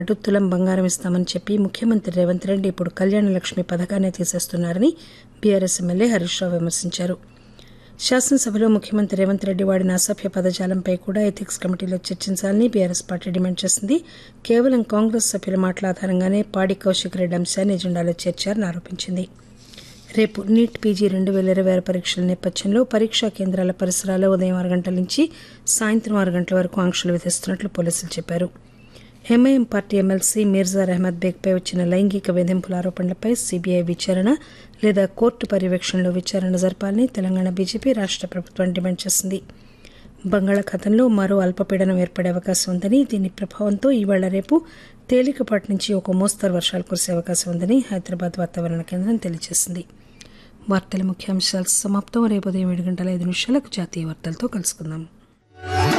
పాటు తులం బంగారం ఇస్తామని చెప్పి ముఖ్యమంత్రి రేవంత్ రెడ్డి ఇప్పుడు కళ్యాణ లక్ష్మి పథకాన్ని తీసేస్తున్నారని బీఆర్ఎస్ ఎమ్మెల్యే హరీష్ రావు విమర్శించారు శాసనసభలో ముఖ్యమంత్రి రేవంత్ రెడ్డి వాడిన అసభ్య పదజాలంపై కూడా ఎథిక్స్ కమిటీలో చర్చించాలని బీఆర్ఎస్ పార్టీ డిమాండ్ చేసింది కేవలం కాంగ్రెస్ సభ్యుల మాటల ఆధారంగానే పాడి కౌశిక్ రెడ్డి అంశాన్ని ఎజెండాలో చేర్చారని ఆరోపించింది రేపు నీట్ పీజీ రెండు వేల ఇరవై ఆరు పరీక్షల నేపథ్యంలో పరీక్షా కేంద్రాల పరిసరాల్లో ఉదయం ఆరు గంటల నుంచి సాయంత్రం ఆరు గంటల వరకు ఆంక్షలు విధిస్తున్నట్లు పోలీసులు చెప్పారు ఎంఐఎం పార్టీ ఎమ్మెల్సీ మీర్జా అహ్మద్ బేగ్పై వచ్చిన లైంగిక వేధింపుల ఆరోపణలపై సీబీఐ విచారణ లేదా కోర్టు పర్యవేక్షణలో విచారణ జరపాలని తెలంగాణ బీజేపీ రాష్ట ప్రభుత్వం డిమాండ్ చేసింది బంగాళాఖాతంలో మరో అల్పపీడనం ఏర్పడే అవకాశం ఉందని దీని ప్రభావంతో ఇవాళ రేపు తేలికపాటి నుంచి ఒక మోస్తరు వర్షాలు కురిసే అవకాశం ఉందని హైదరాబాద్ వాతావరణ కేంద్రం తెలియజేసింది వార్తల ముఖ్యాంశాలు సమాప్తం రేపు ఉదయం ఏడు గంటల ఐదు నిమిషాలకు జాతీయ వార్తలతో కలుసుకుందాం